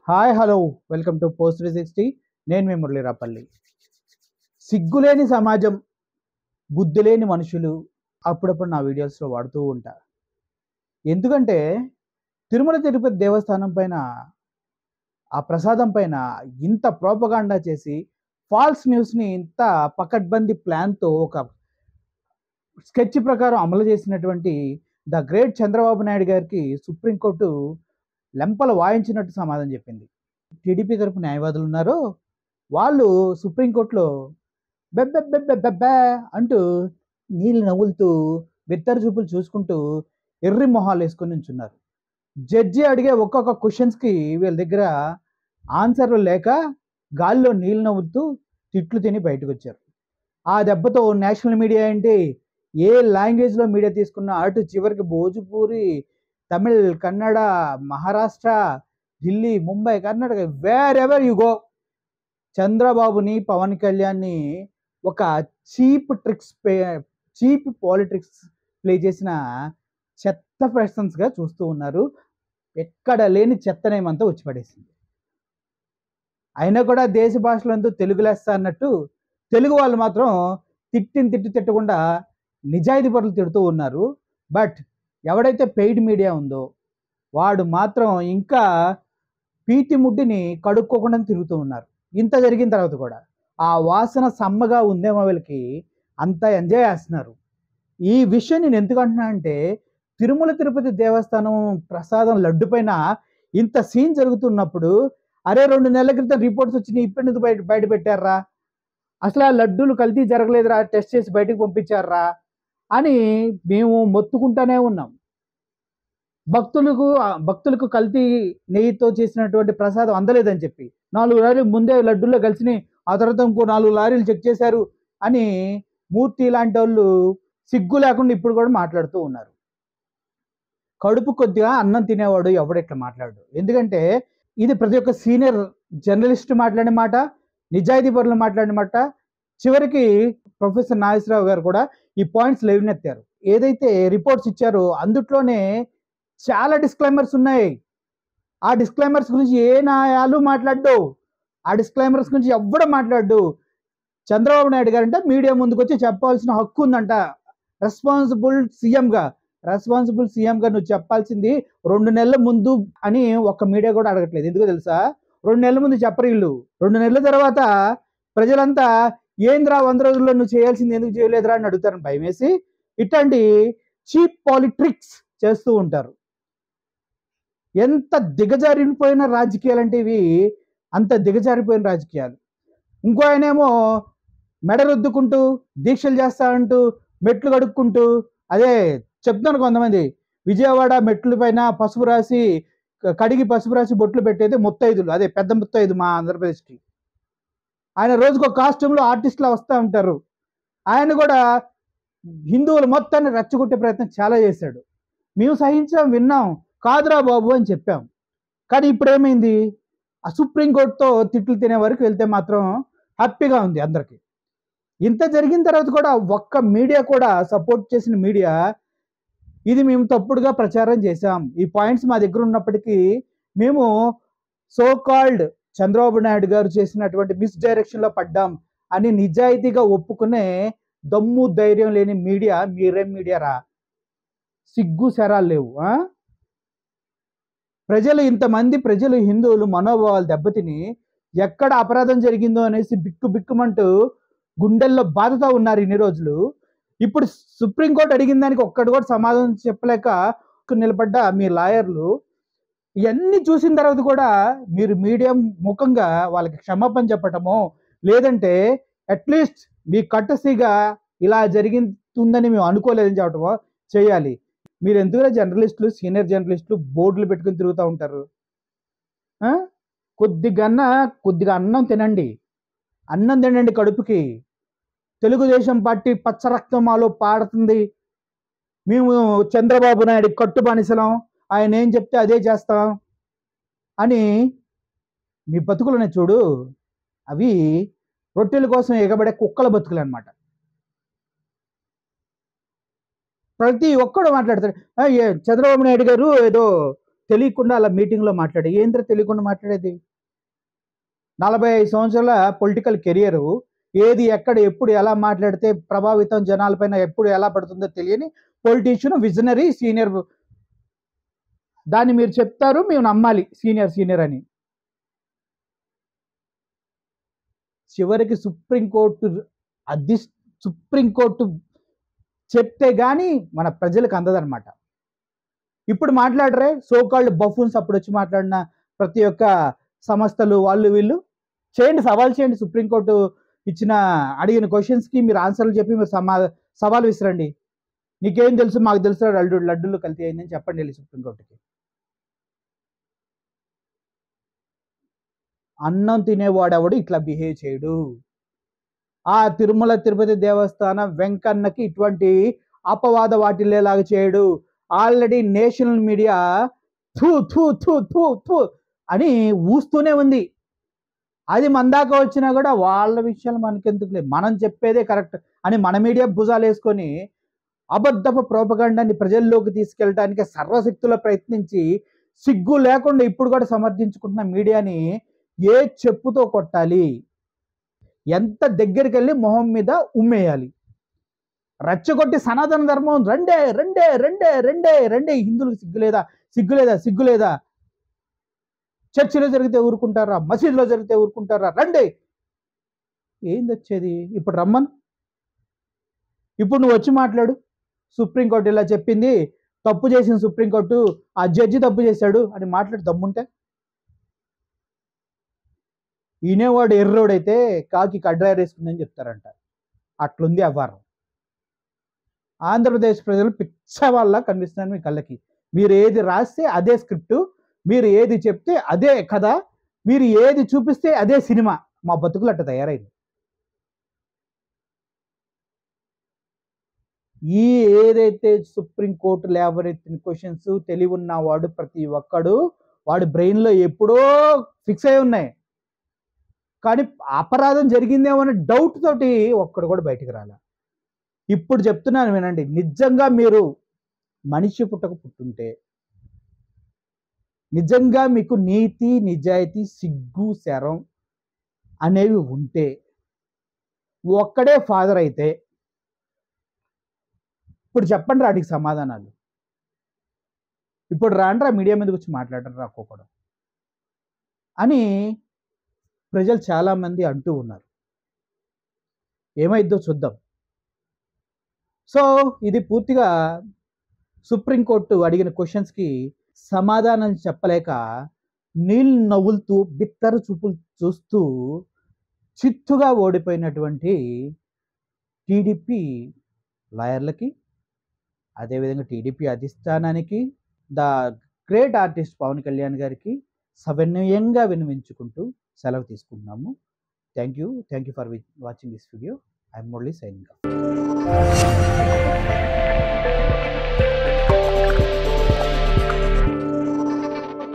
Hi hello welcome to post three sixty నేను మీ మురళీరాపల్లి సిగ్గులేని సమాజం బుద్ధి లేని మనుషులు అప్పుడప్పుడు నా వీడియోస్లో వాడుతూ ఉంటా ఎందుకంటే తిరుమల తిరుపతి దేవస్థానం పైన ఆ ప్రసాదం పైన ఇంత ప్రోపగాండా చేసి ఫాల్స్ న్యూస్ని ఇంత పకడ్బందీ ప్లాన్తో ఒక స్కెచ్ ప్రకారం అమలు చేసినటువంటి ద గ్రేట్ చంద్రబాబు నాయుడు గారికి సుప్రీంకోర్టు లెంపలు వాయించినట్టు సమాధానం చెప్పింది టీడీపీ తరపు న్యాయవాదులు ఉన్నారో వాళ్ళు సుప్రీంకోర్టులో బెబ్బెబ్బెబ్బెబ్బెబ్బే అంటూ నీళ్ళు నవ్వులుతూ బిత్తర చూపులు చూసుకుంటూ ఎర్రి మొహాలు వేసుకొని ఉంచున్నారు జడ్జి అడిగే ఒక్కొక్క క్వశ్చన్స్కి వీళ్ళ దగ్గర ఆన్సర్లు లేక గాల్లో నీళ్ళు నవ్వులుతూ తిట్లు తిని బయటకు వచ్చారు ఆ దెబ్బతో నేషనల్ మీడియా ఏంటి ఏ లాంగ్వేజ్లో మీడియా తీసుకున్నా అటు చివరికి Bhojpuri Tamil Kannada Maharashtra Delhi Mumbai Karnataka where ever you go చంద్రబాబుని పవన్ కళ్యాణ్ని ఒక cheap tricks pay cheap politics play చేసిన చెత్త ప్రశ్నస్గా చూస్తూ ఉన్నారు ఎక్కడ లేని చెత్తనేమంతా వచ్చి పడేసింది అయినా కూడా దేశ భాషలంతా తెలుగు లెస్స అన్నట్టు తెలుగు వాళ్ళు మాత్రం తిట్టిని తిట్టి తిట్టకుండా నిజాయితీ పరులు తిడుతూ ఉన్నారు బట్ ఎవడైతే పెయిడ్ మీడియా ఉందో వాడు మాత్రం ఇంకా పీటి ముడ్డిని కడుక్కోకుండా తిరుగుతూ ఉన్నారు ఇంత జరిగిన తర్వాత కూడా ఆ వాసన సమ్మగా ఉందేమో వీళ్ళకి అంత ఎంజాయ్ చేస్తున్నారు ఈ విషయం నేను ఎందుకు అంటున్నా అంటే తిరుమల తిరుపతి దేవస్థానం ప్రసాదం లడ్డు పైన ఇంత సీన్ జరుగుతున్నప్పుడు అరే రెండు నెలల క్రితం రిపోర్ట్స్ వచ్చినాయి ఇప్పుడు బయట బయట పెట్టారా అసలు ఆ లడ్డూలు కల్తీ జరగలేదురా టెస్ట్ చేసి బయటకు పంపించారా అని మేము మొత్తుకుంటానే ఉన్నాం భక్తులకు భక్తులకు కల్తీ నెయ్యితో చేసినటువంటి ప్రసాదం అందలేదని చెప్పి నాలుగు లారీలు ముందే లడ్డూల్లో కలిసి ఆ తర్వాత ఇంకో నాలుగు లారీలు చెక్ చేశారు అని మూర్తి లాంటి వాళ్ళు సిగ్గు లేకుండా ఇప్పుడు కూడా మాట్లాడుతూ ఉన్నారు కడుపు కొద్దిగా అన్నం తినేవాడు ఎవడెట్లా మాట్లాడు ఎందుకంటే ఇది ప్రతి ఒక్క సీనియర్ జర్నలిస్ట్ మాట్లాడిన మాట నిజాయితీ పరులు మాట్లాడిన మాట చివరికి ప్రొఫెసర్ నాగేశ్వరరావు గారు కూడా ఈ పాయింట్స్ లేవనెత్తారు ఏదైతే రిపోర్ట్స్ ఇచ్చారో అందుట్లోనే చాలా డిస్క్లైమర్స్ ఉన్నాయి ఆ డిస్క్లైమర్స్ గురించి ఏ నాయాలు మాట్లాడ్డు ఆ డిస్క్లైమర్స్ గురించి ఎవ్వడం మాట్లాడ్డు చంద్రబాబు నాయుడు గారంటే మీడియా ముందుకు వచ్చి చెప్పాల్సిన హక్కు ఉందంట రెస్పాన్సిబుల్ సీఎంగా రెస్పాన్సిబుల్ సీఎంగా నువ్వు చెప్పాల్సింది రెండు నెలల ముందు అని ఒక మీడియా కూడా అడగట్లేదు ఎందుకో తెలుసా రెండు నెలల ముందు చెప్పరు వీళ్ళు రెండు నెలల తర్వాత ప్రజలంతా ఏంద్రా వంద రోజుల్లో నువ్వు చేయాల్సింది ఎందుకు చేయలేదురా అని అడుగుతారని భయం వేసి ఇట్లాంటి చీప్ పాలిట్రిక్స్ చేస్తూ ఉంటారు ఎంత దిగజారిపోయిన రాజకీయాలు అంటే ఇవి అంత దిగజారిపోయిన రాజకీయాలు ఇంకో ఆయనేమో మెడ రుద్దుకుంటూ దీక్షలు చేస్తా అంటూ మెట్లు కడుక్కుంటూ అదే చెప్తాను కొంతమంది విజయవాడ మెట్ల పైన పసుపు రాసి కడిగి పసుపు రాసి బొట్లు పెట్టేది ముత్తైదులు అదే పెద్ద ముత్తైదు మా ఆంధ్రప్రదేశ్కి ఆయన రోజుకు ఒక కాస్ట్యూమ్లో ఆర్టిస్ట్లా వస్తూ ఉంటారు ఆయన కూడా హిందువులు మొత్తాన్ని రెచ్చగొట్టే ప్రయత్నం చాలా చేశాడు మేము సహించాం విన్నాం కాదురా బాబు అని చెప్పాం కానీ ఇప్పుడు ఏమైంది ఆ సుప్రీంకోర్టుతో తిట్లు తినే వరకు వెళ్తే మాత్రం హ్యాపీగా ఉంది అందరికీ ఇంత జరిగిన తర్వాత కూడా ఒక్క మీడియా కూడా సపోర్ట్ చేసిన మీడియా ఇది మేము తప్పుడుగా ప్రచారం చేశాం ఈ పాయింట్స్ మా దగ్గర ఉన్నప్పటికీ మేము సో కాల్డ్ చంద్రబాబు నాయుడు గారు చేసినటువంటి మిస్ డైరెక్షన్లో పడ్డాం అని నిజాయితీగా ఒప్పుకునే దమ్ము ధైర్యం లేని మీడియా మీరేం మీడియా రా సిగ్గు శరాలు లేవు ఆ? ప్రజలు ఇంతమంది ప్రజలు హిందువులు మనోభావాలు దెబ్బతిని ఎక్కడ అపరాధం జరిగిందో అనేసి బిక్కు బిక్కుమంటూ గుండెల్లో బాధతో ఉన్నారు ఇన్ని రోజులు ఇప్పుడు సుప్రీంకోర్టు అడిగిన దానికి ఒక్కడు కూడా సమాధానం చెప్పలేక నిలబడ్డ మీ లాయర్లు ఇవన్నీ చూసిన తర్వాత కూడా మీరు మీడియం ముఖంగా వాళ్ళకి క్షమాపణ చెప్పటమో లేదంటే అట్లీస్ట్ మీ కట్టసిగా ఇలా జరిగిందని మేము అనుకోలేదని చెప్పటమో చేయాలి మీరు ఎందుకు జర్నలిస్టులు సీనియర్ జర్నలిస్టులు బోర్డులు పెట్టుకుని తిరుగుతూ ఉంటారు ఆ? కొద్దిగన్నా కొద్దిగా అన్నం తినండి అన్నం తినండి కడుపుకి తెలుగుదేశం పార్టీ పచ్చ రక్తం మాలో పాడుతుంది మేము చంద్రబాబు నాయుడు కట్టు బానిసలం ఆయన ఏం చెప్తే అదే చేస్తాం అని మీ బతుకులనే చూడు అవి రొట్టెల కోసం ఎగబడే కుక్కల బతుకులు అనమాట ప్రతి ఒక్కడు మాట్లాడతాడు "ఆ, ఏ, చంద్రబాబు నాయుడు గారు ఏదో తెలియకుండా అలా మీటింగ్లో మాట్లాడే ఏంద్ర తెలియకుండా మాట్లాడేది నలభై ఐదు సంవత్సరాల పొలిటికల్ కెరియరు ఏది ఎక్కడ ఎప్పుడు ఎలా మాట్లాడితే ప్రభావితం జనాలపైన ఎప్పుడు ఎలా పడుతుందో తెలియని పొలిటీషియన్ విజనరీ సీనియర్ దాన్ని మీరు చెప్తారు మేము నమ్మాలి సీనియర్ సీనియర్ అని చివరికి సుప్రీంకోర్టు అది సుప్రీంకోర్టు చెప్తే కానీ మన ప్రజలకు అందదన్నమాట ఇప్పుడు మాట్లాడరే సోకాళ్ళు బఫూన్స్ అప్పుడు వచ్చి మాట్లాడిన ప్రతి ఒక్క సంస్థలు వాళ్ళు వీళ్ళు చేయండి సవాల్ చేయండి సుప్రీంకోర్టు ఇచ్చిన అడిగిన క్వశ్చన్స్కి మీరు ఆన్సర్లు చెప్పి మీరు సమా సవాల్ విసిరండి నీకేం తెలుసు మాకు తెలుసు లడ్డు లడ్డులు కల్తీ అయిందని చెప్పండి వెళ్ళి సుప్రీంకోర్టుకి అన్నం తినేవాడెవడు ఇట్లా బిహేవ్ చేయడు ఆ తిరుమల తిరుపతి దేవస్థానం వెంకన్నకి ఇటువంటి అపవాద వాటిల్లేలాగా చేయడు ఆల్రెడీ నేషనల్ మీడియా థూ థూ థూ థూ థూ అని ఊస్తూనే ఉంది అది మన దాకా వచ్చినా కూడా వాళ్ళ విషయాలు మనకెందుకులే మనం చెప్పేదే కరెక్ట్ అని మన మీడియా భుజాలు వేసుకొని అబద్ధపు ప్రోపగండాన్ని ప్రజల్లోకి తీసుకెళ్ళడానికి సర్వశక్తుల ప్రయత్నించి సిగ్గు లేకుండా ఇప్పుడు కూడా సమర్థించుకుంటున్న మీడియాని ఏ చెప్పుతో కొట్టాలి ఎంత దగ్గరికి వెళ్ళి మొహం మీద ఉమ్మేయాలి రచ్చగొట్టి సనాతన ధర్మం రెండే రెండే రెండే రెండే రెండే హిందువులకు సిగ్గులేదా సిగ్గులేదా సిగ్గులేదా చర్చిలో జరిగితే ఊరుకుంటారా మసీదులో జరిగితే ఊరుకుంటారా రండి ఏంది వచ్చేది ఇప్పుడు రమ్మను ఇప్పుడు నువ్వు వచ్చి మాట్లాడు సుప్రీంకోర్టు ఇలా చెప్పింది తప్పు చేసిన సుప్రీంకోర్టు ఆ జడ్జి తప్పు చేశాడు అని మాట్లాడి దమ్ముంటే ఈనేవాడు ఎర్రోడైతే కాకి కడ్రాయర్ వేసుకుందని చెప్తారంట అట్లుంది అవ్వారం ఆంధ్రప్రదేశ్ ప్రజలు పిచ్చ వాళ్ళ కనిపిస్తున్నారు మీ కళ్ళకి మీరు ఏది రాస్తే అదే స్క్రిప్ట్ మీరు ఏది చెప్తే అదే కథ మీరు ఏది చూపిస్తే అదే సినిమా మా బతుకులు అట్ట తయారైంది ఈ ఏదైతే సుప్రీంకోర్టు లేవనెత్తిన క్వశ్చన్స్ తెలివి ఉన్నవాడు ప్రతి ఒక్కడు వాడి బ్రెయిన్లో ఎప్పుడో ఫిక్స్ అయి ఉన్నాయి కానీ అపరాధం జరిగిందేమో అనే డౌట్ తోటి ఒక్కడు కూడా బయటికి రాలే ఇప్పుడు చెప్తున్నాను వినండి నిజంగా మీరు మనిషి పుట్టక పుట్టుంటే నిజంగా మీకు నీతి నిజాయితీ సిగ్గు శరం అనేవి ఉంటే ఒక్కడే ఫాదర్ అయితే ఇప్పుడు చెప్పండి వాటికి సమాధానాలు ఇప్పుడు రాండ్రా మీడియా మీదకి వచ్చి మాట్లాడరు రా ఒక్కొక్కడు అని ప్రజలు చాలామంది అంటూ ఉన్నారు ఏమైద్దో చూద్దాం సో ఇది పూర్తిగా సుప్రీంకోర్టు అడిగిన క్వశ్చన్స్కి సమాధానం చెప్పలేక నీళ్ళు నవ్వులుతూ బిత్తరు చూపులు చూస్తూ చిత్తుగా ఓడిపోయినటువంటి టీడీపీ లాయర్లకి అదేవిధంగా టీడీపీ అధిష్టానానికి the great artist Pawan Kalyan గారికి సవినయంగా వినిపించుకుంటూ సెలవు తీసుకుంటున్నాము thank you thank you for watching this video I'm only signing